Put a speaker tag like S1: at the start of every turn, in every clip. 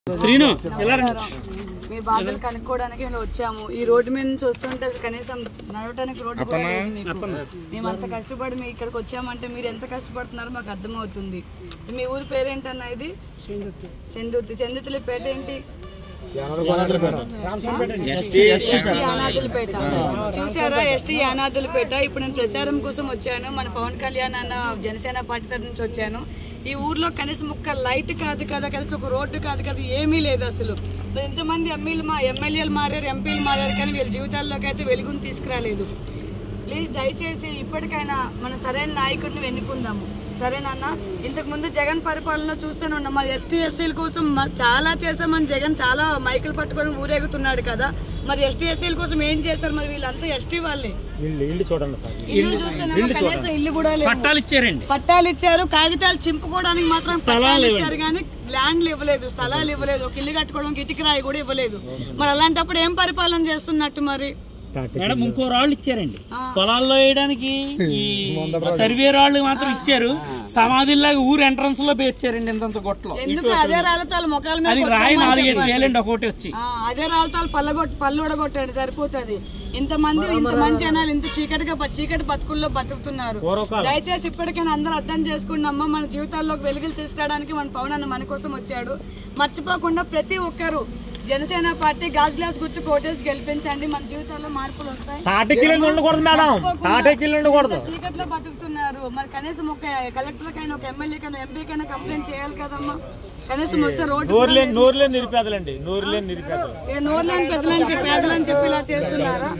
S1: శ్రీను ఇలా రండి.
S2: మీ బాధలు కనుక్కోవడానికి మేము వచ్చాము ఈ రోడ్డు మీద నుంచి వస్తుంటే అసలు కనీసం నడవటానికి రోడ్డు కూడా లేదు మీకు మేము అంత కష్టపడి మీ ఇక్కడికి వచ్చామంటే మీరు ఎంత కష్టపడుతున్నారో మాకు అర్థమవుతుంది మీ ఊరి పేరేంటన్నా ఇది సెందుర్తి సెందుర్తిలో పేట ఏంటి ఎస్టీ యానాదులపేట చూసారా ఎస్టీ యానాదులపేట ఇప్పుడు నేను ప్రచారం కోసం వచ్చాను మన పవన్ కళ్యాణ్ అన్న జనసేన పార్టీ తరఫు నుంచి వచ్చాను ఈ ఊర్లో కనీసం ఒక్క లైట్ కాదు కదా కలిసి ఒక రోడ్డు కాదు కదా ఏమీ లేదు అసలు మరి ఎంతమంది ఎమ్మెల్యేలు మా ఎమ్మెల్యేలు మారారు ఎంపీలు మారారు కానీ వీళ్ళ జీవితాల్లోకి అయితే వెలుగుని తీసుకురాలేదు ప్లీజ్ దయచేసి ఇప్పటికైనా మన సరైన నాయకుడిని ఎన్నుకుందాము సరేనన్న ఇంతకు ముందు జగన్ పరిపాలన చూస్తూనే ఉన్నాం మరి ఎస్టీ ఎస్సీల కోసం మ- చాలా చేసామని జగన్ చాలా మైకులు పట్టుకొని ఊరేగుతున్నాడు కదా మరి ఎస్టీ ఎస్సీల కోసం ఏం చేస్తారు మరి వీళ్ళంతా ఎస్టీ వాళ్ళే ఇల్లు చూస్తున్నాము కనీసం ఇల్లు కూడా లేదు
S1: పట్టాలు ఇచ్చారండి
S2: పట్టాలు ఇచ్చారు కాగితాలు చింపుకోవడానికి మాత్రం పట్టాలు ఇచ్చారు కానీ ల్యాండ్లు ఇవ్వలేదు స్థలాలు ఇవ్వలేదు ఒక ఇల్లు కట్టుకోవడానికి ఇటుక రాయి కూడా ఇవ్వలేదు మరి అలాంటప్పుడు ఏం పరిపాలన చేస్తున్నట్టు మరి
S1: మేడం ఇంకో రాళ్ళు ఇచ్చారండి పొలాల్లో వేయడానికి ఈ సర్వే రాళ్ళు మాత్రం ఇచ్చారు సమాధిలాగా ఊరు ఎంట్రన్స్ లో పేర్చారండి ఇంతంత గొట్టలో
S2: ఎందుకు అదే రాళ్ళతో వాళ్ళ ముఖాల మీద
S1: అది రాయి నాలుగేసి వేలండి ఒకటి వచ్చి
S2: ఆ, అదే రాళ్ళతో పళ్ళగొట్టి పళ్ళు ఉడగొట్టండి సరిపోతుంది ఇంతమంది ఇంతమంది జనాలు ఇంత చీకటిగా బ- చీకటి బతుకుల్లో బతుకుతున్నారు దయచేసి ఇప్పటికైనా అందరూ అర్థం చేసుకున్నామ్మా మన జీవితాల్లోకి వెలుగులు తీసుకురావడానికి మన పవన్ అన్న మన కోసం వచ్చాడు మర్చిపోకుండా ప్రతి ఒక్కరు జనసేన పార్టీ గాజ్ గ్లాస్ గుర్తు కోటేసి గెలిపించండి మన జీవితాల్లో మార్పులు వస్తాయి
S3: తాటకిల్లు ఉండకూడదు మేడం తాటకిల్లు ఉండకూడదు
S2: ఇంత చీకట్లో బతుకుతున్నారు మరి కనీసం ఒక కలెక్టర్ కైనా ఒక ఎమ్మెల్యే కైనా ఎంపీ కైనా కంప్లైంట్ చేయాలి కదమ్మా కనీసం వస్తే రోడ్డు
S3: నోరు లేని నోరు లేని నిరుపేదలండి నోరు లేని నిరుపేదలు
S2: ఏ నోర్లేని పెద్దలని చెప్పి పేదలని చెప్పి ఇలా చేస్తున్నారా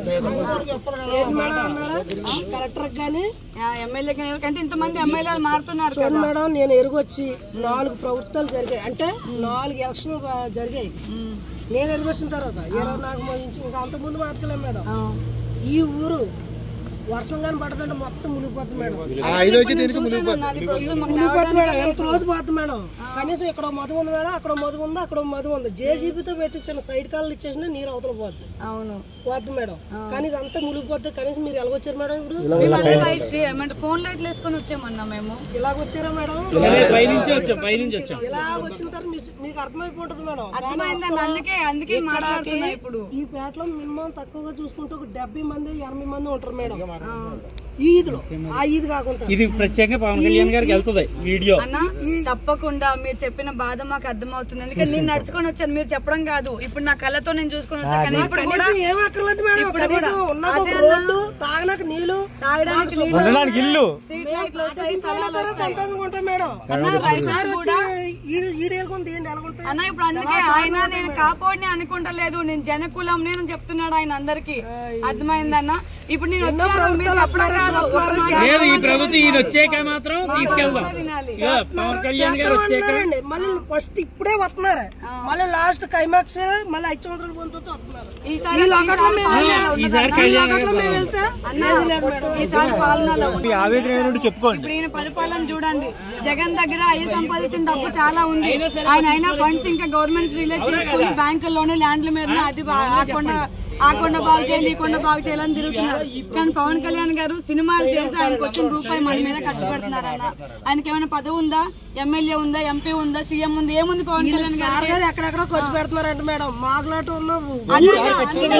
S4: ఏది మేడం అన్నారా కలెక్టర్ గాని
S2: ఆ, ఎమ్మెల్యే కానీ ఎవరికంటే ఇంతమంది ఎమ్మెల్యేలు మారుతున్నారు
S4: చూడండి
S2: కదా
S4: మేడం నేను ఎరుగొచ్చి నాలుగు ప్రభుత్వాలు జరిగాయి అంటే నాలుగు ఎలక్షన్ జరిగాయి
S2: ఉమ్.
S4: నేను ఎరుగొచ్చిన తర్వాత ఇరవై నాకు నుంచి ఇంకా అంత ముందు మాట్లాడలేం మేడం
S2: ఆ.
S4: ఈ ఊరు వర్షం కానీ పడదంటే మొత్తం మునిగిపోతుంది మేడం
S2: చూసాను నాది ప్రస్తుతం మాకు
S4: మునిగిపోతుంది మేడం ఎంత రోజు పోతుంది మేడం కనీసం ఇక్కడ మధు ఉంది మేడం అక్కడ మధు ఉంది అక్కడ మధు ఉంది జేసీబీతో పెట్టించిన సైడ్ కాళ్ళు ఇచ్చేసిన నీరు అవతల పోద్ది
S2: అవును
S4: పోద్ది మేడం కానీ ఇదంతా మునిగిపోతే కనీసం మీరు ఎలాగొచ్చారు మేడం ఇప్పుడు
S2: మేము అదే లైట్స్ ఏమంటే ఫోన్ లైట్లు వేసుకొని వచ్చామన్నా మేము
S4: ఇలాగొచ్చారా మేడం
S1: పైనుంచి వచ్చాం పైనుంచి వచ్చాం
S4: ఇలా వచ్చిన తర్వాత మీ- మీకు అర్థమైపోతుంది మేడం
S2: అర్థమైందని అందుకే అందుకే మాట్లాడుతున్నా ఇప్పుడు
S4: ఈ పేటలో మినిమం తక్కువగా చూసుకుంటే ఒక డెబ్బై మంది ఎనభై మంది ఉంటారు మేడం
S2: ఆ.
S4: ఈ ఈదులో ఆ ఈద్ కాకుండా
S1: ఇది ప్రత్యేకంగా పవన్ కళ్యాణ్ గారికి వెళ్తుంది వీడియో
S2: అన్న తప్పకుండా మీరు చెప్పిన బాధ మాకు అర్థమవుతుంది ఎందుకంటే నేను నడుచుకొని వచ్చాను మీరు చెప్పడం కాదు ఇప్పుడు నా కళ్ళతో నేను చూసుకొని వచ్చాను కానీ ఇప్పుడు కూడా
S4: కనీసం ఏం అక్కర్లేదు మేడం
S2: ఇప్పుడు
S4: కనీసం
S2: కూడా.
S4: ఉన్నాక ఒక
S2: అదే
S4: రోడ్డు తాగనాక నీళ్లు
S2: తాగడానికి నీళ్ళు
S3: ఉండడానికి ఇల్లు
S2: స్ట్రీట్ లైట్లు వస్తాయి స్థలాలు
S4: సరే సంతోషంగా ఉంటాం మేడం
S2: అన్న రైతులు
S4: సార్ వచ్చి
S2: కూడా
S4: ఈడు ఈడేలుకొని తీయండి ఎలాగుంటాయి
S2: అన్న ఇప్పుడు అందుకే ఆయన నేను కాపాడిని అనుకుంటలేదు నేను జనకులం నేను చెప్తున్నాడు ఆయన అందరికి అర్థమైందన్న ఇప్పుడు నేను వచ్చాను మీరు చెప్పడం కాదు. ఒక మాట
S1: లేదు ఈ ప్రభుత్వం ఈయన వచ్చాక మాత్రం తీసుకెళ్దాం
S2: వినాలి
S1: ఇక పవన్ కళ్యాణ్ గారు వచ్చాక
S4: చేస్తామన్నారండి మళ్ళీ ఫస్ట్ ఇప్పుడే వస్తున్నారు మళ్ళీ లాస్ట్ క్లైమాక్స్ మళ్ళీ ఐదు సంవత్సరాల పొందుతూ వస్తున్నారు
S2: ఈసారి
S4: ఈ లాకట్లో మేము వెళ్ళాం.
S1: ఈసారి
S4: ఈ లాకట్లో మేము వెళ్తే లేదు లేదు మేడం
S2: ఈసారి పాలనలో
S3: మీ ఆవేదన ఏమిటో చెప్పుకోండి
S2: ఇప్పుడు ఈయన పరిపాలన చూడండి జగన్ దగ్గర అయ్యి సంపాదించిన డబ్బు చాలా ఉంది ఆయన అయినా ఫండ్స్ ఇంకా గవర్నమెంట్ రిలీజ్ చేసుకుని బ్యాంకుల్లోనే ల్యాండ్ల మీద అది బా- ఆ కొండ ఆ కొండ బాగు చేయాలి ఈ కొండ బాగు చేయాలని తిరుగుతున్నారు కానీ పవన్ కళ్యాణ్ గారు సినిమాలు చేసి ఆయనకు వచ్చిన రూపాయి మన మీద ఖర్చు పెడుతున్నారన్న ఆయనకి ఏమైనా పదవి ఉందా ఎమ్మెల్యే ఉందా ఎంపీ ఉందా సీఎం ఉంది ఏముంది పవన్ కళ్యాణ్ గారు
S4: సార్ గారు ఎక్కడెక్కడ ఖర్చు పెడుతున్నారంట మేడం మాకులాట ఉన్నాము
S2: అందుకే- అందుకే-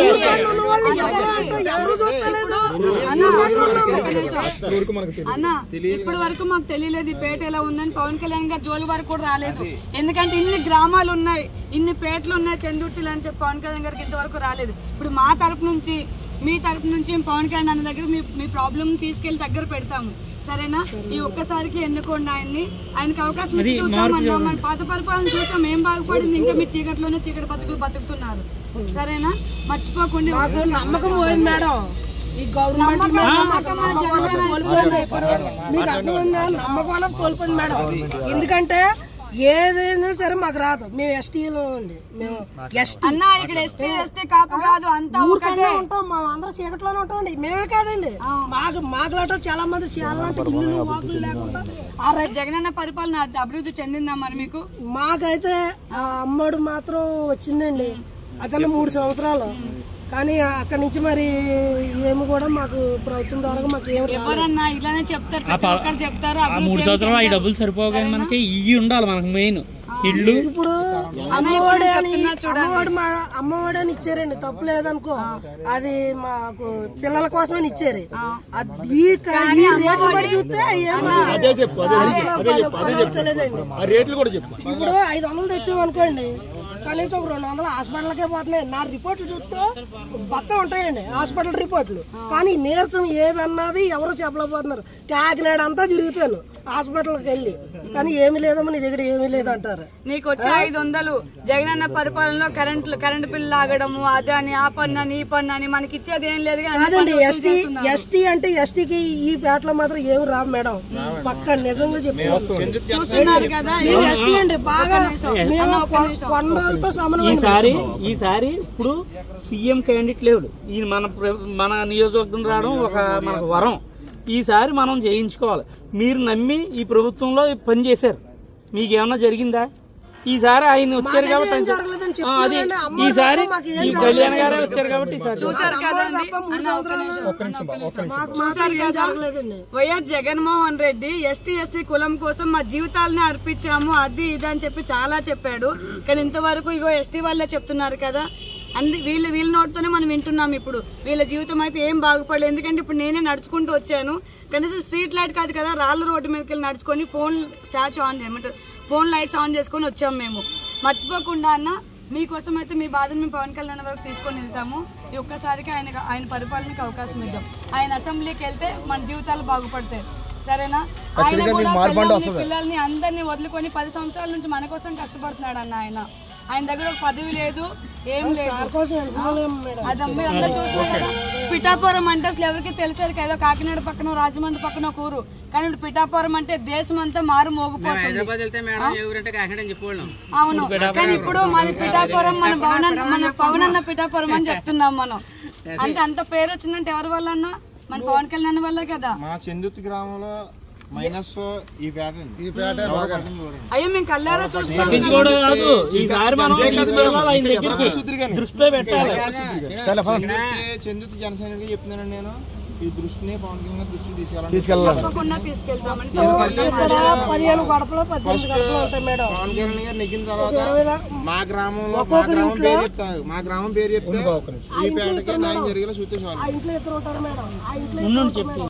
S4: ఎవరు చూస్తలేదు
S2: అన్న ఇప్పటి వరకు మాకు తెలియలేదు ఈ పేట ఎలా ఉందని పవన్ కళ్యాణ్ గారు జోలి వరకు కూడా రాలేదు ఎందుకంటే ఇన్ని గ్రామాలు ఉన్నాయి ఇన్ని పేటలు ఉన్నాయి చందుర్తిలు అని చెప్పి పవన్ కళ్యాణ్ గారికి ఇంతవరకు రాలేదు ఇప్పుడు మా తరపు నుంచి మీ తరపు నుంచి పవన్ కళ్యాణ్ అన్న దగ్గర మీ మీ ప్రాబ్లమ్ తీసుకెళ్లి దగ్గర పెడతాము సరేనా ఈ ఒక్కసారికి ఎన్నుకోండి ఆయన్ని ఆయనకి అవకాశం ఇచ్చి చూద్దాం అన్నా మన పాత పరిపాలన చూద్దాం ఏం బాగుపడింది ఇంకా మీరు చీకట్లోనే చీకటి బతుకులు బతుకుతున్నారు సరేనా మర్చిపోకుండా
S4: మాకు నమ్మకం పోయింది మేడం ఈ గవర్నమెంట్ మీద
S2: నమ్మకం మన
S4: నమ్మకం
S2: జనసేన
S4: కోల్పోయింది మీకు అర్థమైందా నమ్మకం అనేది కోల్పోయింది మేడం ఎందుకంటే ఏదైనా సరే మాకు రాదు మేము ఎస్టీలో అండి మేము ఎస్టీ
S2: అన్న ఇక్కడ ఎస్టీ ఎస్టీ కాపు కాదు అంతా
S4: ఊరికన్నా ఉంటాం మా అందరం చీకట్లోనే ఉంటామండి మేమే కాదండి మాకు మాకులాట చాలా మంది చేయాలంటే ఇల్లు వాకులు లేకుండా ఆ రై-
S2: జగనన్న పరిపాలన అ- అభివృద్ధి చెందిందా మరి మీకు
S4: మాకైతే ఆ అమ్మడు మాత్రం వచ్చిందండి అతను మూడు సంవత్సరాలు కానీ అక్కడి నుంచి మరి ఏమి కూడా మాకు ప్రభుత్వం ద్వారా మాకు ఏమి రాలేదు.
S2: ఎవరన్నా ఇలానే చెప్తారు ప్రతి ఒక్కరు చెప్తారు
S1: ఆ మూడు
S2: అభివృద్ధి
S1: సంవత్సరాలు ఈ డబ్బులు సరిపోవు కానీ మనకి ఇవి ఉండాలి మనకు మెయిన్
S2: ఆ,
S1: ఇల్లు
S4: ఇప్పుడు అమ్మఒడి అని అమ్మఒడి మా అమ్మఒడి అని ఇచ్చారండి తప్పు లేదనుకో అది మాకు పిల్లల కోసమని ఇచ్చారు అది ఈ క- ఈ రేట్లు బట్టి చూస్తే ఏం
S3: అదే చెప్పు అదే
S4: అసలు పని- పని అవుతలేదండి
S3: ఆ రేట్లు కూడా చెప్పు
S4: ఇప్పుడు ఐదు వందలు తెచ్చామనుకోండి కనీసం ఒక రెండు వందలు హాస్పిటల్కే పోతున్నాయి నా రిపోర్ట్లు చూస్తే బత్త ఉంటాయండి హాస్పిటల్ రిపోర్ట్లు కానీ నీరసం ఏదన్నది ఎవరు చెప్పలేకపోతున్నారు కాకినాడ అంతా తిరుగుతాను హాస్పిటల్కి వెళ్ళి కానీ ఏమీ లేదమ్మా నీ దగ్గర ఏమీ లేదంటారు
S2: నీకు వచ్చే ఐదు వందలు జగనన్న పరిపాలనలో కరెంట్ కరెంట్ బిల్లు లాగడము అదే అని ఆ పన్ను అని ఈ పన్ను అని మనకి ఇచ్చేది ఏం లేదు కానీ అన్ని
S4: కాదండి
S2: పనులు
S4: ఎస్టీ
S2: చేస్తున్నారు.
S4: ఎస్టీ అంటే ఎస్టీకి ఈ పేటలో మాత్రం ఏమి రావు మేడం పక్క నిజంగా చెప్పి
S2: చూస్తున్నారు కదా
S4: మేము ఎస్టీ అండి బాగా మేము కొ- కొండలతో సమానం
S1: ఈసారి ఈసారి ఇప్పుడు సీఎం క్యాండిడేట్ లేడు ఈయన మన ప్ర- మన నియోజకవర్గం రావడం ఒక మనకు వరం ఈసారి మనం చేయించుకోవాలి మీరు నమ్మి ఈ ప్రభుత్వంలో పని చేశారు మీకు ఏమన్నా జరిగిందా ఈసారి ఆయన వచ్చారు కాబట్టి
S4: ఏం
S1: అంతే.
S4: జరగలేదని
S1: ఆ, అది
S4: చెప్తున్నారండి. అమ్మోరు
S1: ఈసారి
S4: తప్ప మాకు ఏం
S1: ఈ కళ్యాణ్ గారే వచ్చారు కాబట్టి ఈసారి
S2: చూసారు కదా
S4: అమ్మోరు తప్ప మూడు సంవత్సరాలు మాకు మాత్రం ఏం జరగలేదండి
S2: YS Jaganmohan Reddy ST SC కులం కోసం మా జీవితాలని అర్పించాము అది ఇది అని చెప్పి చాలా చెప్పాడు కానీ ఇంతవరకు ఇగో ఎస్టీ వాళ్ళే చెప్తున్నారు కదా అంది వీళ్ళు వీళ్ళ నోటితోనే మనం వింటున్నాం ఇప్పుడు వీళ్ళ జీవితం అయితే ఏం బాగుపడలేదు ఎందుకంటే ఇప్పుడు నేనే నడుచుకుంటూ వచ్చాను కనీసం స్ట్రీట్ లైట్ కాదు కదా రాళ్ళ రోడ్డు మీదకి వెళ్ళి నడుచుకొని ఫోన్ స్టాచ్యూ ఆన్ చేయమంటారు ఫోన్ లైట్స్ ఆన్ చేసుకొని వచ్చాం మేము మర్చిపోకుండా అన్న మీకోసం అయితే మీ బాధను మేము పవన్ కళ్యాణ్ వరకు తీసుకొని వెళ్తాము ఈ ఒక్కసారికి ఆయన ఆయన పరిపాలనకి అవకాశం ఇద్దాం ఆయన అసెంబ్లీకి వెళ్తే మన జీవితాలు బాగుపడతాయి సరేనా ఆయన కూడా పిల్లల్ని పిల్లల్ని అందరినీ వదులుకొని పది సంవత్సరాల నుంచి మన కోసం కష్టపడుతున్నాడు అన్న ఆయన ఆయన దగ్గర ఒక పదవి లేదు ఏం లేదు
S4: సార్ కోసం వెళ్ళలేము మేడం
S2: అది మీరు అందరూ చూస్తున్నారు కదా పిఠాపురం అంటే అసలు ఎవరికి తెలిసేది కదా కాకినాడ పక్కన రాజమండ్రి పక్కన ఒక ఊరు కానీ ఇప్పుడు పిఠాపురం అంటే దేశం అంతా మారు మోగిపోతుంది అవును కానీ ఇప్పుడు మన పిఠాపురం మన భవన మన పవన్ అన్న పిఠాపురం అని చెప్తున్నాం మనం అంటే అంత పేరు వచ్చిందంటే ఎవరి వల్ల అన్న మన పవన్ కళ్యాణ్ వల్ల కదా
S5: మా చందుర్తి గ్రామంలో మైనస్ ఈ పేట ఈ పేట
S2: అయ్యో మేము కళ్ళారా చూస్తాం
S1: తప్పించుకోవడం కాదు ఈసారి మనం తీసుకెళ్ళాలి ఆయన దగ్గరికి దృష్టిలో పెట్టాలి
S5: చందుర్తి చందుర్తి జనసైనికుడిగా చెప్తున్నాను నేను ఈ దృష్టిని పవన్ కళ్యాణ్ గారి దృష్టిని తీసుకెళ్ళాలి
S2: తప్పకుండా తీసుకెళ్తామని
S4: ఇక్కడ పదిహేను గడపలు పద్దెనిమిది గడపలు ఉంటాయి మేడం
S5: పవన్ కళ్యాణ్ గారు నెగ్గిన తర్వాత
S4: ఇరవై దా-
S5: మా గ్రామంలో మా గ్రామం పేరు చెప్తా మా గ్రామం పేరు చెప్తే ఈ పేటకి న్యాయం జరిగేలా చూస్తే చాలు
S4: ఆ ఇంట్లో ఇద్దరు ఉంటారు మేడం ఆ ఇంట్లో
S1: ఉండండి చెప్పి